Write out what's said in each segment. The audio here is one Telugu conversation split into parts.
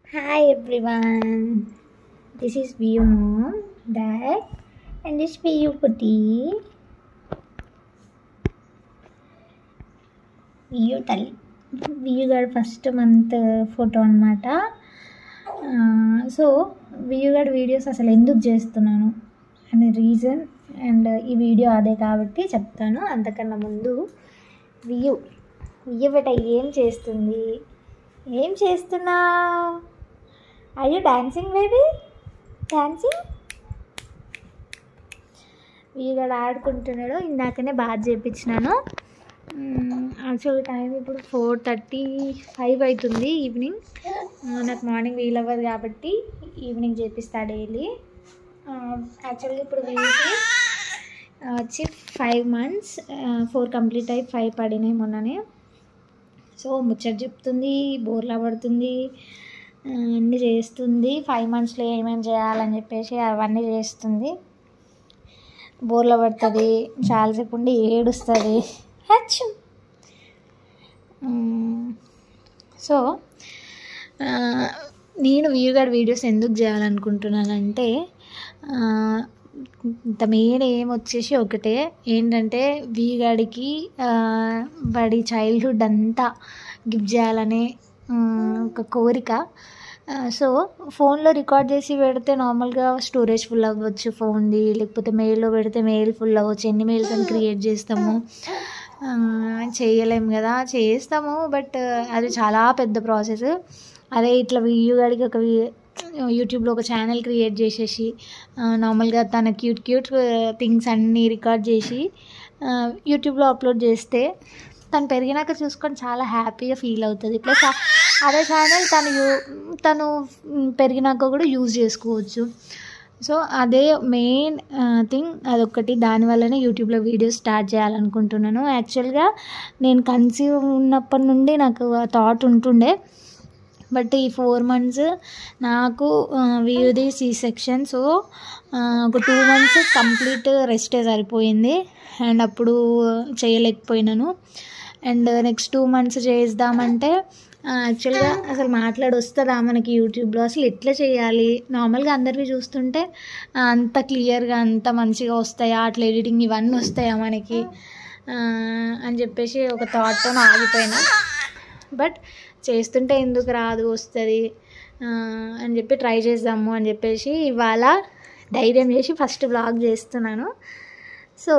Hi everyone. This is View Mom, Dad, and this View Putti. వియూ తల్లి వియూ గారి ఫస్ట్ మంత్ ఫోటో అనమాట సో వియూ గారి వీడియోస్ అసలు ఎందుకు చేస్తున్నాను అనే రీజన్ అండ్ ఈ వీడియో అదే కాబట్టి చెప్తాను అంతకన్నా ముందు వియూ వియూ బెట ఏం చేస్తుంది ఏం చేస్తున్నావు I you dancing baby dancing వీగాడు ఆడుకుంటున్నాడు ఇందాకనే బాగా చేయించినాను యాక్చువల్ టైం ఇప్పుడు ఫోర్ థర్టీ ఫైవ్ అవుతుంది ఈవినింగ్ నాకు మార్నింగ్ వీల్ అవ్వదు కాబట్టి ఈవినింగ్ చేపిస్తా డైలీ యాక్చువల్గా ఇప్పుడు వీళ్ళకి వచ్చి ఫైవ్ మంత్స్ ఫోర్ కంప్లీట్ అయ్యి ఫైవ్ పడినాయి మొన్ననే సో ముచ్చట చెప్తుంది బోర్లా పడుతుంది ఆ, అన్నీ చేస్తుంది ఫైవ్ మంత్స్లో ఏమేమి చేయాలని చెప్పేసి అవన్నీ చేస్తుంది బోర్లో పడుతుంది చాలాసేపు ఉండి ఏడుస్తుంది హచ్చు సో ఆ, నేను వ్యూగాడ్ వీడియోస్ ఎందుకు చేయాలనుకుంటున్నానంటే ఆ, ఇంత మెయిన్ ఏం వచ్చేసి ఒకటే ఏంటంటే వీగాడికి ఆ, వాడి చైల్డ్హుడ్ అంతా గిఫ్ట్ చేయాలనే ఆ, ఒక కోరిక ఆ, సో ఫోన్లో రికార్డ్ చేసి పెడితే నార్మల్గా స్టోరేజ్ ఫుల్ అవ్వచ్చు ఫోన్ది లేకపోతే మెయిల్లో పెడితే మెయిల్ ఫుల్ అవ్వచ్చు ఎన్ని మెయిల్స్ అని క్రియేట్ చేస్తాము ఆ, చేయలేము కదా చేస్తాము బట్ అది చాలా పెద్ద ప్రాసెస్ అదే ఇట్లా వీడియో గాడికి ఒక వీ- యూట్యూబ్లో ఒక ఛానల్ క్రియేట్ చేసేసి ఆ, నార్మల్గా తన క్యూట్ క్యూట్ థింగ్స్ అన్నీ రికార్డ్ చేసి ఆ, యూట్యూబ్లో అప్లోడ్ చేస్తే తను పెరిగినాక చూసుకొని చాలా హ్యాపీగా ఫీల్ అవుతుంది ప్లస్ ఆ- అదే ఛానల్ తను యూ- తను మ్, పెరిగినాక కూడా యూజ్ చేసుకోవచ్చు సో అదే మెయిన్ థింగ్ అదొకటి దానివల్లనే యూట్యూబ్లో వీడియోస్ స్టార్ట్ చేయాలనుకుంటున్నాను యాక్చువల్గా నేను కన్సీవ్ ఉన్నప్పటి నుండి నాకు ఆ థాట్ ఉంటుండే బట్ ఈ ఫోర్ మంత్స్ నాకు వీది సి సెక్షన్ సో ఒక టూ మంత్స్ కంప్లీట్ రెస్టే సరిపోయింది అండ్ అప్పుడు చేయలేకపోయినాను అండ్ నెక్స్ట్ టూ మంత్స్ చేద్దామంటే యాక్చువల్గా అసలు మాట్లాడి వస్తుందా మనకి యూట్యూబ్లో అసలు ఎట్లా చేయాలి నార్మల్గా అందరివి చూస్తుంటే ఆ, అంత క్లియర్గా అంత మంచిగా వస్తాయా అట్లా ఎడిటింగ్ ఇవన్నీ వస్తాయా మనకి ఆ, అని చెప్పేసి ఒక థాట్తో ఆగిపోయినా బట్ చేస్తుంటే ఎందుకు రాదు వస్తుంది అని చెప్పి ట్రై చేద్దాము అని చెప్పేసి ఇవాళ ధైర్యం చేసి ఫస్ట్ బ్లాగ్ చేస్తున్నాను సో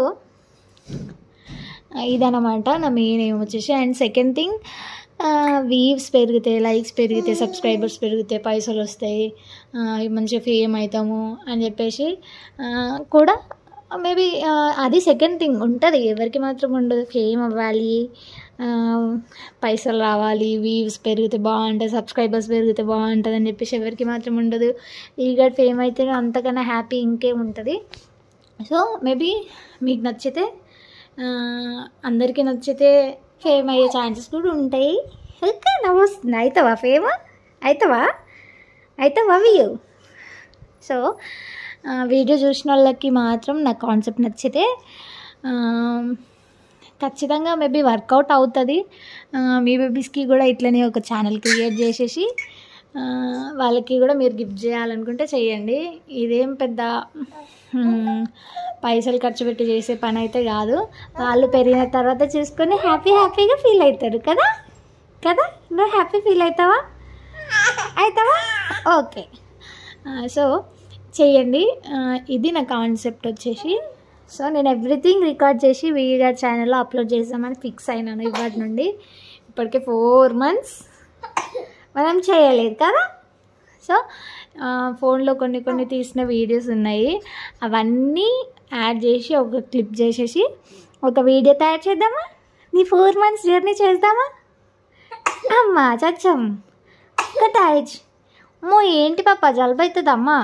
ఇదన్నమాట నా మెయిన్ ఏం వచ్చేసి అండ్ సెకండ్ థింగ్ వీవ్స్ పెరిగితే లైక్స్ పెరిగితే సబ్స్క్రైబర్స్ పెరిగితే పైసలు వస్తాయి ఆ, మంచిగా ఫేమ్ అవుతాము అని చెప్పేసి ఆ, కూడా మేబీ అది సెకండ్ థింగ్ ఉంటుంది ఎవరికి మాత్రం ఉండదు ఫేమ్ అవ్వాలి ఆ, పైసలు రావాలి వీవ్స్ పెరిగితే బాగుంటుంది సబ్స్క్రైబర్స్ పెరిగితే బాగుంటుంది అని చెప్పేసి ఎవరికి మాత్రం ఉండదు ఈగడ్ ఫేమ్ అయితే అంతకన్నా హ్యాపీ ఇంకేం ఉంటుంది సో మేబీ మీకు నచ్చితే ఆ, అందరికీ నచ్చితే ఫేమ్ అయ్యే ఛాన్సెస్ కూడా ఉంటాయి ఓకే నవ్వొస్తుంది అవుతావా ఫేమ్ అవుతావా అవుతావా వ్యూ సో ఆ, వీడియో చూసిన వాళ్ళకి మాత్రం నా కాన్సెప్ట్ నచ్చితే ఆ, ఖచ్చితంగా మేబీ వర్కౌట్ అవుతుంది ఆ, మీ బేబీస్కి కూడా ఇట్లనే ఒక ఛానల్ క్రియేట్ చేసేసి ఆ, వాళ్ళకి కూడా మీరు గిఫ్ట్ చేయాలనుకుంటే చేయండి ఇదేం పెద్ద మ్, పైసలు ఖర్చు పెట్టి చేసే పని అయితే కాదు వాళ్ళు పెరిగిన తర్వాత చూసుకొని హ్యాపీ హ్యాపీగా ఫీల్ అవుతారు కదా కదా నువ్వు హ్యాపీ ఫీల్ అవుతావా అవుతావా ఓకే సో చేయండి ఆ, ఇది నా కాన్సెప్ట్ వచ్చేసి సో నేను ఎవ్రీథింగ్ రికార్డ్ చేసి వీగా ఛానల్లో అప్లోడ్ చేద్దామని ఫిక్స్ అయినాను ఇవాటి నుండి ఇప్పటికే ఫోర్ మంత్స్ మనం చేయలేదు కదా సో ఆ, ఫోన్లో కొన్ని కొన్ని తీసిన వీడియోస్ ఉన్నాయి అవన్నీ యాడ్ చేసి ఒక క్లిప్ చేసేసి ఒక వీడియో తయారు చేద్దామా నీ ఫోర్ మంత్స్ జర్నీ చేద్దామా అమ్మా చచ్చం కటాయిజ్ మో ఏంటి పాప జలుబు అవుతుందమ్మా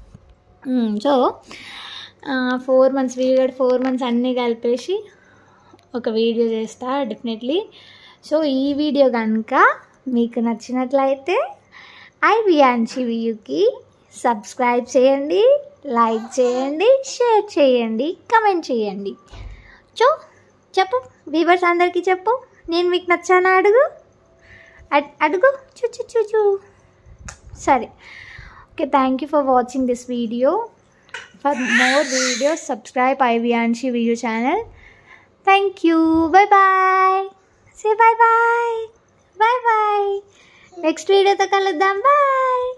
so four months video four months అన్నీ కలిపేసి ఒక వీడియో చేస్తా డెఫినెట్లీ సో ఈ వీడియో కనుక మీకు నచ్చినట్లయితే ఐ వియాన్షి వ్యూకి సబ్స్క్రైబ్ చేయండి లైక్ చేయండి షేర్ చేయండి కమెంట్ చేయండి చో చెప్పు వీవర్స్ అందరికీ చెప్పు నేను మీకు నచ్చానా అడుగు అడ్- అడుగు చూ చూ చూ చూ సరే okay thank you for watching this video for more videos subscribe Iviyanshi video channel thank you bye bye say bye bye bye bye next వీడియోతో కలుద్దాం బాయ్